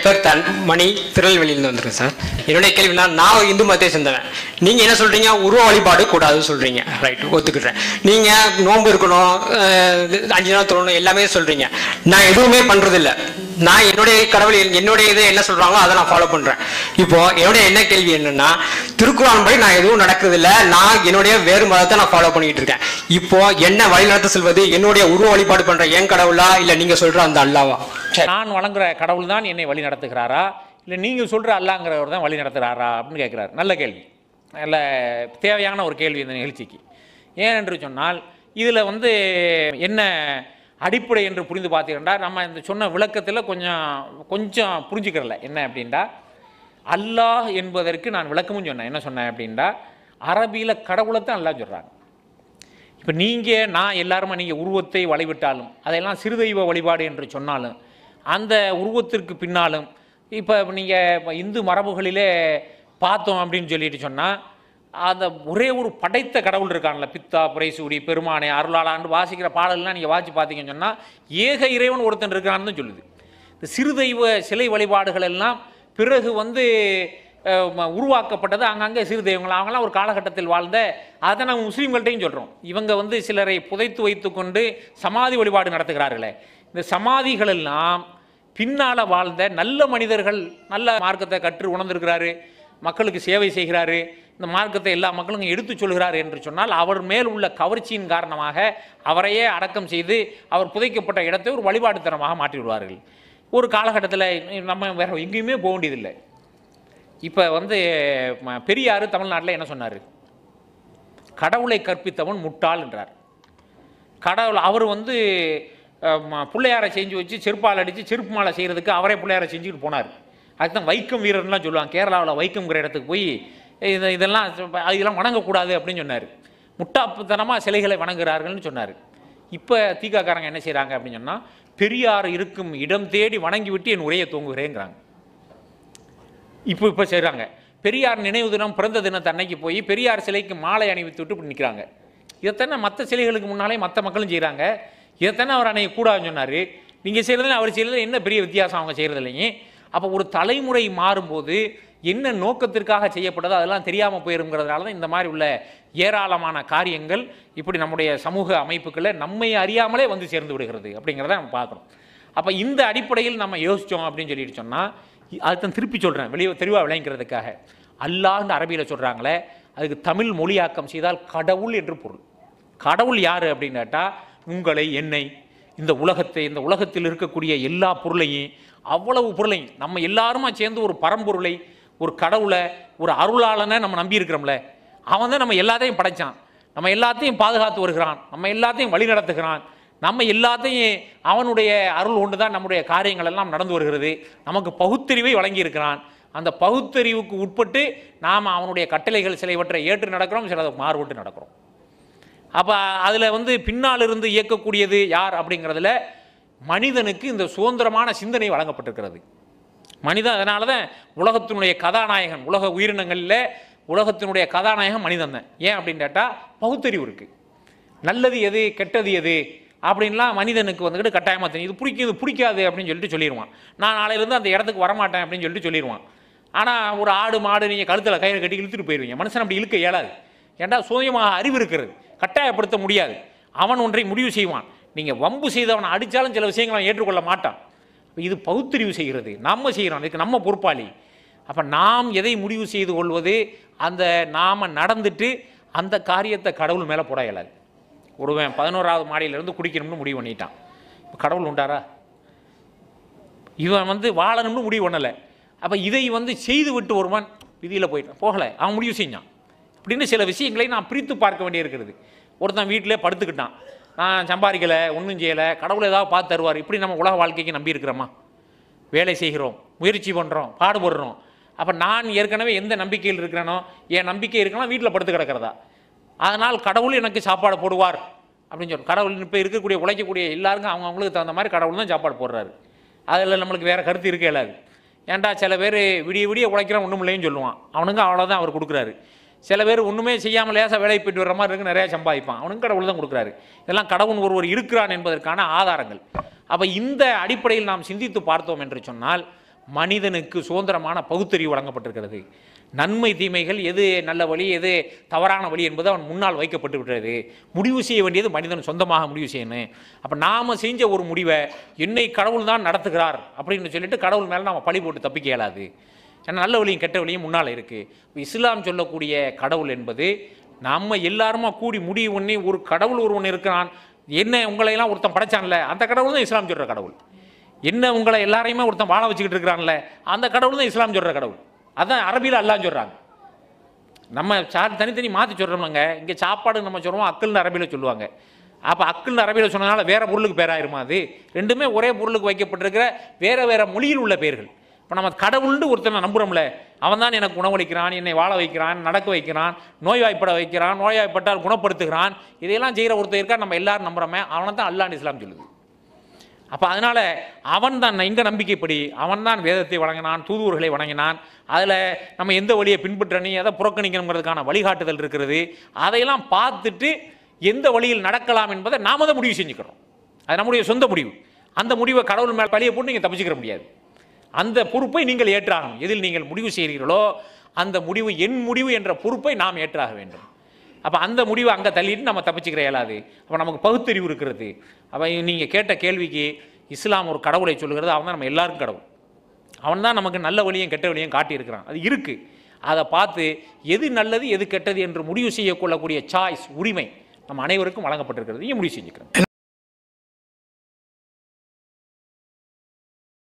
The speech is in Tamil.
பேர் தன் மணி திருநெல்வேலியிலேருந்து வந்திருக்கேன் சார் என்னுடைய கேள்வினா நான் ஒரு இந்து மதத்தை சேர்ந்தவன் நீங்கள் என்ன சொல்கிறீங்க உருவ வழிபாடு கூடாதுன்னு சொல்கிறீங்க ரைட் ஒத்துக்கிட்டேன் நீங்கள் நோன்பு இருக்கணும் அஹ், அஞ்சு நாள் தொழணும் எல்லாமே சொல்கிறீங்க நான் எதுவுமே பண்ணுறதில்ல நான் என்னுடைய கடவுள் என்- என்னுடைய இதை என்ன சொல்கிறாங்களோ அதை நான் ஃபாலோ பண்ணுறேன் இப்போ என்னுடைய என்ன கேள்வி என்னன்னா திருக்குறான் படி நான் எதுவும் நடக்கிறதில்ல நான் என்னுடைய வேறு மதத்தை நான் ஃபாலோ பண்ணிட்டு இருக்கேன் இப்போ என்ன வழிநடத்த செல்வது என்னுடைய உருவ வழிபாடு பண்ற என் கடவுளா இல்ல நீங்க சொல்ற அந்த அல்லாவா நான் வழங்குற கடவுள் தான் என்னை வழி நடத்துகிறாரா இல்லை நீங்கள் சொல்கிற அல்லாங்கிறவர் தான் வழி நடத்துகிறாரா அப்படின்னு கேட்குறாரு நல்ல கேள்வி நல்ல தேவையான ஒரு கேள்வி இந்த நிகழ்ச்சிக்கு ஏன் என்று சொன்னால் இதில் வந்து என்ன அடிப்படை என்று புரிந்து பார்த்தீங்கன்னா நம்ம இந்த சொன்ன விளக்கத்தில் கொஞ்சம் கொஞ்சம் புரிஞ்சுக்கிறல என்ன அப்படின்டா அல்லாஹ் என்பதற்கு நான் விளக்கமும் சொன்னேன் என்ன சொன்னேன் அப்படின்டா அரபியில் கடவுளை தான் அல்லாஹ் சொல்கிறாங்க இப்போ நீங்கள் நான் எல்லாருமே நீங்கள் உருவத்தை வழிவிட்டாலும் அதெல்லாம் சிறுதெய்வ வழிபாடு என்று சொன்னாலும் அந்த உருவத்திற்கு பின்னாலும் இப்போ நீங்கள் இந்து மரபுகளிலே பார்த்தோம் அப்படின்னு சொல்லிட்டு சொன்னால் அந்த ஒரே ஒரு படைத்த கடவுள் இருக்கான்ல பித்தா புரைசூரி பெருமானே அருளாளான்னு வாசிக்கிற பாடல்லாம் நீங்கள் வாசி பார்த்தீங்கன்னு சொன்னால் ஏக இறைவன் ஒருத்தன் இருக்கான்னு தான் சொல்லுது இந்த சிறுதெய்வ சிலை வழிபாடுகள் எல்லாம் பிறகு வந்து அஹ், ம- உருவாக்கப்பட்டது அங்கங்கே சிறு தெய்வங்கள் அவங்களாம் ஒரு காலகட்டத்தில் வாழ்ந்த அதை நம்ம முஸ்லீம்கள்ட்டையும் சொல்கிறோம் இவங்க வந்து சிலரை புதைத்து வைத்துக்கொண்டு சமாதி வழிபாடு நடத்துகிறார்களே இந்த சமாதிகள் எல்லாம் பின்னால் வாழ்ந்த நல்ல மனிதர்கள் நல்ல மார்க்கத்தை கற்று உணர்ந்திருக்கிறாரு மக்களுக்கு சேவை செய்கிறாரு இந்த மார்க்கத்தை எல்லா மக்களுக்கும் எடுத்து சொல்கிறார் என்று சொன்னால் அவர் மேல் உள்ள கவர்ச்சியின் காரணமாக அவரையே அடக்கம் செய்து அவர் புதைக்கப்பட்ட இடத்தை ஒரு வழிபாட்டுத்தனமாக மாற்றி விடுவார்கள் ஒரு காலகட்டத்தில் நம்ம வேற எங்கேயுமே போக வேண்டியதில்லை இப்போ வந்து ம- பெரியார் தமிழ்நாட்டில் என்ன சொன்னார் கடவுளை கற்பித்தவன் முட்டாள் என்றார் கடவுள் அவர் வந்து அஹ், ம- பிள்ளையாரை செஞ்சு வச்சு செருப்பால் அடித்து செருப்பு மாலை செய்கிறதுக்கு அவரே பிள்ளையாரை செஞ்சுட்டு போனார் அதுதான் வைக்கம் வீரர்லாம் சொல்லுவாங்க கேரளாவில் வைக்கம்ங்கிற இடத்துக்கு போய் இது இதெல்லாம் இதெல்லாம் வணங்கக்கூடாது அப்படின்னு சொன்னார் முட்டாப்புத்தனமாக சிலைகளை வணங்குறார்கள்னு சொன்னார் இப்போ தீகாக்காரங்க என்ன செய்கிறாங்க அப்படின்னு சொன்னால் பெரியார் இருக்கும் இடம் தேடி வணங்கி விட்டு என் உரையை தூங்குகிறேங்கிறாங்க இப்போ இப்போ செய்கிறாங்க பெரியார் நினைவு தினம் பிறந்த தினத்தை அன்னைக்கு போய் பெரியார் சிலைக்கு மாலை அணிவித்து விட்டு இப்படி நிற்கிறாங்க இதைத்தானே மற்ற சிலைகளுக்கு முன்னாலே மற்ற மக்களும் செய்கிறாங்க இதைத்தானே அவர் அன்னைக்கு கூடாதுன்னு சொன்னார் நீங்கள் செய்கிறதுல அவர் செய்கிறதுல என்ன பெரிய வித்தியாசம் அவங்க செய்கிறது இல்லைங்க அப்போ ஒரு தலைமுறை மாறும்போது என்ன நோக்கத்திற்காக செய்யப்பட்டதோ அதெல்லாம் தெரியாமல் போயிருங்கிறதுனால தான் இந்த மாதிரி உள்ள ஏராளமான காரியங்கள் இப்படி நம்முடைய சமூக அமைப்புகளை நம்மை அறியாமலே வந்து சேர்ந்து விடுகிறது அப்படிங்கிறத நம்ம பார்க்குறோம் அப்போ இந்த அடிப்படையில் நம்ம யோசித்தோம் அப்படின்னு சொல்லிட்டு சொன்னால் அதுதான் திருப்பி சொல்கிறேன் வெளியே தெளிவாக விளங்கிறதுக்காக அல்லாஹ்னு அரபியில் சொல்கிறாங்களே அதுக்கு தமிழ் மொழியாக்கம் செய்தால் கடவுள் என்று பொருள் கடவுள் யார் அப்படின்னு கேட்டால் உங்களை என்னை இந்த உலகத்தை இந்த உலகத்தில் இருக்கக்கூடிய எல்லா பொருளையும் அவ்வளவு பொருளையும் நம்ம எல்லாருமா சேர்ந்து ஒரு பரம்பொருளை ஒரு கடவுளை ஒரு அருளாளனை நம்ம நம்பி இருக்கிறோம்ல அவன் தான் நம்ம எல்லாத்தையும் படைச்சான் நம்ம எல்லாத்தையும் பாதுகாத்து வருகிறான் நம்ம எல்லாத்தையும் வழி நடத்துகிறான் நம்ம எல்லாத்தையும் அவனுடைய அருள் கொண்டு தான் நம்முடைய காரியங்கள் எல்லாம் நடந்து வருகிறது நமக்கு பகுத்தறிவை வழங்கி இருக்கிறான் அந்த பகுத்தறிவுக்கு உட்பட்டு நாம் அவனுடைய கட்டளைகள் சிலவற்றை ஏற்று நடக்கிறோம் சிலதை மாறுபட்டு நடக்கிறோம் அப்போ அதில் வந்து பின்னால் இருந்து இயக்கக்கூடியது யார் அப்படிங்கிறதுல மனிதனுக்கு இந்த சுதந்திரமான சிந்தனை வழங்கப்பட்டிருக்கிறது மனிதன் அதனால தான் உலகத்தினுடைய கதாநாயகன் உலக உயிரினங்களில் உலகத்தினுடைய கதாநாயகன் மனிதன் தான் ஏன் அப்படின்னு கேட்டால் பகுத்தறிவு இருக்குது நல்லது எது கெட்டது எது அப்படின்லாம் மனிதனுக்கு வந்துக்கிட்டு கட்டாயமாக தெரியும் இது பிடிக்கும் இது பிடிக்காது அப்படின்னு சொல்லிட்டு சொல்லிடுவான் நான் நாளையிலேருந்து அந்த இடத்துக்கு வரமாட்டேன் அப்படின்னு சொல்லிட்டு சொல்லிடுவான் ஆனால் ஒரு ஆடு மாடு நீங்கள் கழுத்தில் கயிறு கட்டி இழுத்துட்டு போயிடுவீங்க மனுஷன் அப்படி இழுக்க இயலாது ஏன்டா சுயமாக அறிவு இருக்கிறது கட்டாயப்படுத்த முடியாது அவன் ஒன்றை முடிவு செய்வான் நீங்கள் வம்பு செய்தவனை அடித்தாலும் சில விஷயங்களை அவன் ஏற்றுக்கொள்ள மாட்டான் இது பகுத்தறிவு செய்கிறது நம்ம செய்கிறோம் இதுக்கு நம்ம பொறுப்பாளி அப்போ நாம் எதை முடிவு செய்து கொள்வது அந்த நாம் நடந்துட்டு அந்த காரியத்தை கடவுள் மேலே போட இயலாது ஒருவன் பதினோராவது மாடியிலேருந்து குடிக்கணும்னு முடிவு பண்ணிட்டான் இப்போ கடவுள் உண்டாரா இவன் வந்து வாழணும்னு முடிவு பண்ணலை அப்போ இதை வந்து செய்து விட்டு ஒருவன் விதியில் போயிட்டான் போகலை அவன் முடிவு செஞ்சான் இப்படின்னு சில விஷயங்களை நான் பிரித்து பார்க்க வேண்டியிருக்கிறது ஒருத்தன் வீட்டிலே படுத்துக்கிட்டான் நான் சம்பாதிக்கலை ஒன்றும் செய்யலை கடவுள் ஏதாவது பார்த்து தருவார் இப்படி நம்ம உலக வாழ்க்கைக்கு நம்பி இருக்கிறோமா வேலை செய்கிறோம் முயற்சி பண்ணுறோம் பாடுபடுறோம் அப்போ நான் ஏற்கனவே எந்த நம்பிக்கையில் இருக்கிறேனோ என் நம்பிக்கை இருக்கலாம் வீட்டில் படுத்து கிடக்கிறதா அதனால் கடவுள் எனக்கு சாப்பாடு போடுவார் அப்படின்னு சொல்லி கடவுள் இப்போ இருக்கக்கூடிய உழைக்கக்கூடிய எல்லாருக்கும் அவங்க அவங்களுக்கு தகுந்த மாதிரி கடவுள் தான் சாப்பாடு போடுறாரு அதில் நம்மளுக்கு வேறு கருத்து இருக்க இயலாது ஏன்டா சில பேர் விடிய விடிய உழைக்கிறோம் ஒன்றும் இல்லைன்னு சொல்லுவான் அவனுங்க அவ்வளோதான் அவர் கொடுக்குறாரு சில பேர் ஒன்றுமே செய்யாமல் லேசாக வேலைக்கு போயிட்டு வர மாதிரி இருக்கு நிறையா சம்பாதிப்பான் அவனுக்கு கடவுள் தான் கொடுக்குறாரு இதெல்லாம் கடவுள் ஒருவர் இருக்கிறான் என்பதற்கான ஆதாரங்கள் அப்போ இந்த அடிப்படையில் நாம் சிந்தித்து பார்த்தோம் என்று சொன்னால் மனிதனுக்கு சுதந்திரமான பகுத்தறிவு வழங்கப்பட்டிருக்கிறது நன்மை தீமைகள் எது நல்ல வழி எது தவறான வழி என்பது அவன் முன்னால் வைக்கப்பட்டு விட்டது முடிவு செய்ய வேண்டியது மனிதன் சொந்தமாக முடிவு செய்யணும் அப்போ நாம் செஞ்ச ஒரு முடிவை என்னை கடவுள் தான் நடத்துகிறார் அப்படின்னு சொல்லிட்டு கடவுள் மேலே நாம் பழி போட்டு தப்பிக்க இயலாது ஏன்னா நல்ல வழியும் கெட்ட வழியும் முன்னால் இருக்குது இஸ்லாம் சொல்லக்கூடிய கடவுள் என்பது நம்ம எல்லாருமா கூடி முடிவு பண்ணி ஒரு கடவுள் ஒருவன் இருக்கிறான் என்ன உங்களையெல்லாம் ஒருத்தன் படைச்சான்ல அந்த கடவுள் தான் இஸ்லாம் சொல்கிற கடவுள் என்ன உங்களை எல்லாரையுமே ஒருத்தன் வாழ வச்சுக்கிட்டு இருக்கிறான்ல அந்த கடவுள் தான் இஸ்லாம் சொல்கிற கடவுள் அதான் அரபியில் அல்லான்னு சொல்கிறாங்க நம்ம சா தனித்தனி மாற்றி சொல்கிறோம்லங்க இங்கே சாப்பாடு நம்ம சொல்லுவோம் அக்கல்னு அரபியில் சொல்லுவாங்க அப்போ அக்கல்னு அரபியில் சொன்னனால வேற பொருளுக்கு பேராயிருமா அது ரெண்டுமே ஒரே பொருளுக்கு வைக்கப்பட்டிருக்கிற வேற வேற மொழியில் உள்ள பேர்கள் இப்போ நம்ம கடவுள்னு ஒருத்தனை நம்புகிறோம்ல அவன் தான் எனக்கு உணவளிக்கிறான் என்னை வாழ வைக்கிறான் நடக்க வைக்கிறான் நோய்வாய்ப்பட வைக்கிறான் நோய்வாய்ப்பட்டால் குணப்படுத்துகிறான் இதையெல்லாம் செய்கிற ஒருத்தர் இருக்கா நம்ம எல்லாரும் நம்புறோமே அவனை தான் அல்லான்னு இஸ்லாம் சொல்லுது அப்போ அதனால் அவன் தான் இந்த நம்பிக்கைப்படி அவன் தான் வேதத்தை வழங்கினான் தூதுவர்களை வழங்கினான் அதில் நம்ம எந்த வழியை பின்பற்றணும் எதை புறக்கணிக்கணுங்கிறதுக்கான வழிகாட்டுதல் இருக்கிறது அதையெல்லாம் பார்த்துட்டு எந்த வழியில் நடக்கலாம் என்பதை நாம தான் முடிவு செஞ்சுக்கிறோம் அது நம்முடைய சொந்த முடிவு அந்த முடிவை கடவுள் மேல் பழியை போட்டு நீங்கள் தப்பிச்சுக்கிற முடியாது அந்த பொறுப்பை நீங்கள் ஏற்றாகணும் எதில் நீங்கள் முடிவு செய்கிறீர்களோ அந்த முடிவு என் முடிவு என்ற பொறுப்பை நாம் ஏற்றாக வேண்டும் அப்போ அந்த முடிவை அங்கே தள்ளிட்டு நம்ம தப்பிச்சுக்கிற இயலாது அப்போ நமக்கு பகுத்தறிவு இருக்கிறது அப்போ நீங்கள் கேட்ட கேள்விக்கு இஸ்லாம் ஒரு கடவுளை சொல்லுகிறது அவன் தான் நம்ம எல்லாருக்கும் கடவுள் அவன் தான் நமக்கு நல்ல வழியும் கெட்ட வழியும் காட்டியிருக்கிறான் அது இருக்குது அதை பார்த்து எது நல்லது எது கெட்டது என்று முடிவு செய்யக்கொள்ளக்கூடிய சாய்ஸ் உரிமை நம்ம அனைவருக்கும் வழங்கப்பட்டிருக்கிறது இங்கே முடிவு செஞ்சுக்கிறோம்